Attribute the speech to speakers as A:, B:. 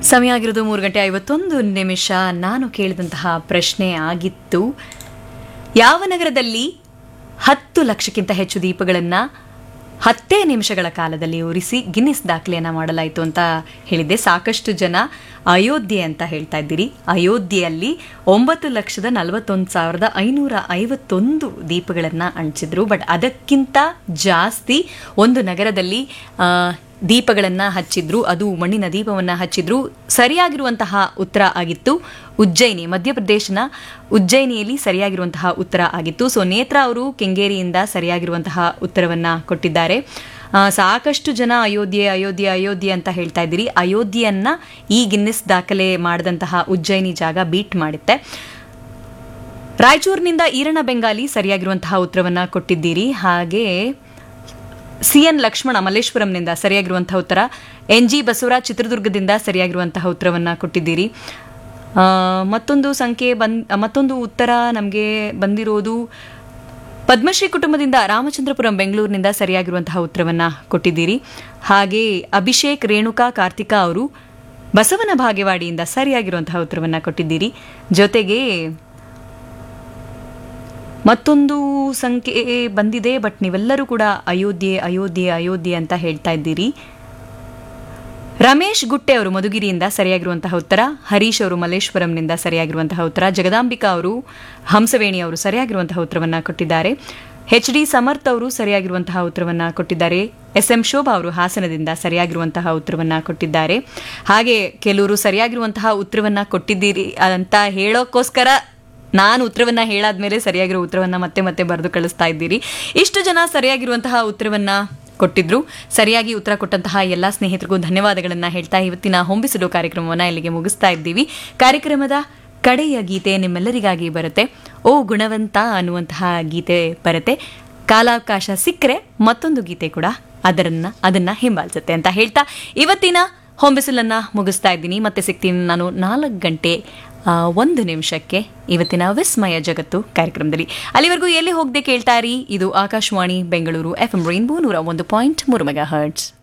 A: ಸಮಯ ಆಗಿರೋದು ಮೂರು ಗಂಟೆ ಐವತ್ತೊಂದು ನಿಮಿಷ ನಾನು ಕೇಳಿದಂತಹ ಪ್ರಶ್ನೆ ಆಗಿತ್ತು ಯಾವ ನಗರದಲ್ಲಿ ಹತ್ತು ಲಕ್ಷಕ್ಕಿಂತ ಹೆಚ್ಚು ದೀಪಗಳನ್ನು ಹತ್ತೇ ನಿಮಿಷಗಳ ಕಾಲದಲ್ಲಿ ಉರಿಸಿ ಗಿನ್ನಿಸ್ ದಾಖಲೆಯನ್ನು ಮಾಡಲಾಯಿತು ಅಂತ ಹೇಳಿದ್ದೆ ಸಾಕಷ್ಟು ಜನ ಅಯೋಧ್ಯೆ ಅಂತ ಹೇಳ್ತಾ ಇದ್ದೀರಿ ಅಯೋಧ್ಯೆಯಲ್ಲಿ ಒಂಬತ್ತು ಲಕ್ಷದ ನಲವತ್ತೊಂದು ಸಾವಿರದ ಐನೂರ ಐವತ್ತೊಂದು ದೀಪಗಳನ್ನು ಅಂಟಿಸಿದ್ರು ಬಟ್ ಅದಕ್ಕಿಂತ ಜಾಸ್ತಿ ಒಂದು ನಗರದಲ್ಲಿ ಆ, ದೀಪಗಳನ್ನು ಹಚ್ಚಿದ್ರು ಅದು ಮಣ್ಣಿನ ದೀಪವನ್ನು ಹಚ್ಚಿದ್ರು ಸರಿಯಾಗಿರುವಂತಹ ಉತ್ತರ ಆಗಿತ್ತು ಉಜ್ಜಯಿನಿ ಮಧ್ಯಪ್ರದೇಶನ ಉಜ್ಜಯಿನಿಯಲ್ಲಿ ಸರಿಯಾಗಿರುವಂತಹ ಉತ್ತರ ಆಗಿತ್ತು ಸೊ ನೇತ್ರ ಅವರು ಕೆಂಗೇರಿಯಿಂದ ಸರಿಯಾಗಿರುವಂತಹ ಉತ್ತರವನ್ನ ಕೊಟ್ಟಿದ್ದಾರೆ ಆ, ಸಾಕಷ್ಟು ಜನ ಅಯೋಧ್ಯೆ ಅಯೋಧ್ಯೆ ಅಯೋಧ್ಯೆ ಅಂತ ಹೇಳ್ತಾ ಇದ್ದೀರಿ ಅಯೋಧ್ಯೆಯನ್ನ ಈ ಗಿನ್ನಿಸ್ ದಾಖಲೆ ಮಾಡಿದಂತಹ ಉಜ್ಜಯಿನಿ ಜಾಗ ಬೀಟ್ ಮಾಡುತ್ತೆ ರಾಯಚೂರಿನಿಂದ ಈರಣ್ಣ ಬೆಂಗಾಲಿ ಸರಿಯಾಗಿರುವಂತಹ ಉತ್ತರವನ್ನ ಕೊಟ್ಟಿದ್ದೀರಿ ಹಾಗೆ ಸಿ ಎನ್ ಲಕ್ಷ್ಮಣ ಮಲ್ಲೇಶ್ವರಂನಿಂದ ಸರಿಯಾಗಿರುವಂತಹ ಉತ್ತರ ಎನ್ ಜಿ ಬಸವರಾಜ್ ಚಿತ್ರದುರ್ಗದಿಂದ ಸರಿಯಾಗಿರುವಂತಹ ಉತ್ತರವನ್ನ ಕೊಟ್ಟಿದ್ದೀರಿ ಆ, ಮತ್ತೊಂದು ಸಂಖ್ಯೆ ಬಂದ್ ಮತ್ತೊಂದು ಉತ್ತರ ನಮಗೆ ಬಂದಿರೋದು ಪದ್ಮಶ್ರೀ ಕುಟುಂಬದಿಂದ ರಾಮಚಂದ್ರಪುರಂ ಬೆಂಗಳೂರಿನಿಂದ ಸರಿಯಾಗಿರುವಂತಹ ಉತ್ತರವನ್ನ ಕೊಟ್ಟಿದ್ದೀರಿ ಹಾಗೆ ಅಭಿಷೇಕ್ ರೇಣುಕಾ ಕಾರ್ತಿಕಾ ಅವರು ಬಸವನ ಭಾಗ್ಯವಾಡಿಯಿಂದ ಸರಿಯಾಗಿರುವಂತಹ ಉತ್ತರವನ್ನ ಕೊಟ್ಟಿದ್ದೀರಿ ಜೊತೆಗೆ ಮತ್ತೊಂದು ಸಂಖ್ಯೆ ಬಂದಿದೆ ಬಟ್ ನೀವೆಲ್ಲರೂ ಕೂಡ ಅಯೋಧ್ಯೆ ಅಯೋಧ್ಯೆ ಅಯೋಧ್ಯೆ ಅಂತ ಹೇಳ್ತಾ ಇದ್ದೀರಿ ರಮೇಶ್ ಗುಟ್ಟೆ ಅವರು ಮಧುಗಿರಿಯಿಂದ ಸರಿಯಾಗಿರುವಂತಹ ಉತ್ತರ ಹರೀಶ್ ಅವರು ಮಲ್ಲೇಶ್ವರಂನಿಂದ ಸರಿಯಾಗಿರುವಂತಹ ಉತ್ತರ ಜಗದಾಂಬಿಕಾ ಅವರು ಹಂಸವೇಣಿ ಅವರು ಸರಿಯಾಗಿರುವಂತಹ ಉತ್ತರವನ್ನ ಕೊಟ್ಟಿದ್ದಾರೆ ಎಚ್ ಡಿ ಸಮರ್ಥ್ ಅವರು ಸರಿಯಾಗಿರುವಂತಹ ಉತ್ತರವನ್ನ ಕೊಟ್ಟಿದ್ದಾರೆ ಎಸ್ ಎಂ ಶೋಭಾ ಅವರು ಹಾಸನದಿಂದ ಸರಿಯಾಗಿರುವಂತಹ ಉತ್ತರವನ್ನ ಕೊಟ್ಟಿದ್ದಾರೆ ಹಾಗೆ ಕೆಲವರು ಸರಿಯಾಗಿರುವಂತಹ ಉತ್ತರವನ್ನ ಕೊಟ್ಟಿದ್ದೀರಿ ಅಂತ ಹೇಳೋಕ್ಕೋಸ್ಕರ ನಾನು ಉತ್ತರವನ್ನ ಹೇಳಾದ್ಮೇಲೆ ಸರಿಯಾಗಿರೋ ಉತ್ತರವನ್ನ ಮತ್ತೆ ಮತ್ತೆ ಬರೆದು ಕಳಿಸ್ತಾ ಇದ್ದೀರಿ ಇಷ್ಟು ಜನ ಸರಿಯಾಗಿರುವಂತಹ ಉತ್ತರವನ್ನ ಕೊಟ್ಟಿದ್ರು ಸರಿಯಾಗಿ ಉತ್ತರ ಕೊಟ್ಟಂತಹ ಎಲ್ಲ ಸ್ನೇಹಿತರಿಗೂ ಧನ್ಯವಾದಗಳನ್ನ ಹೇಳ್ತಾ ಇವತ್ತಿನ ಹೊಂಬಿಸಲು ಕಾರ್ಯಕ್ರಮವನ್ನ ಇಲ್ಲಿಗೆ ಮುಗಿಸ್ತಾ ಇದ್ದೀವಿ ಕಾರ್ಯಕ್ರಮದ ಕಡೆಯ ಗೀತೆ ನಿಮ್ಮೆಲ್ಲರಿಗಾಗಿ ಬರುತ್ತೆ ಓ ಗುಣವಂತ ಅನ್ನುವಂತಹ ಗೀತೆ ಬರುತ್ತೆ ಕಾಲಾವಕಾಶ ಸಿಕ್ಕರೆ ಮತ್ತೊಂದು ಗೀತೆ ಕೂಡ ಅದರನ್ನ ಅದನ್ನ ಹಿಂಬಾಲಿಸುತ್ತೆ ಅಂತ ಹೇಳ್ತಾ ಇವತ್ತಿನ ಹೊಂಬಿಸಲನ್ನ ಮುಗಿಸ್ತಾ ಇದ್ದೀನಿ ಮತ್ತೆ ಸಿಗ್ತೀನಿ ನಾನು ನಾಲ್ಕು ಗಂಟೆ ಆ, ಒಂದು ನಿಮಿಷಕ್ಕೆ ಇವತ್ತಿನ ವಿಸ್ಮಯ ಜಗತ್ತು ಕಾರ್ಯಕ್ರಮದಲ್ಲಿ ಅಲ್ಲಿವರೆಗೂ ಎಲ್ಲಿ ಹೋಗದೆ ಕೇಳ್ತಾರಿ ಇದು Akashvani Bengaluru F M rainbow ನೂರ ಒಂದು ಪಾಯಿಂಟ್ ಮೂರು ಮೆಗಾ ಹರ್ಟ್ಸ್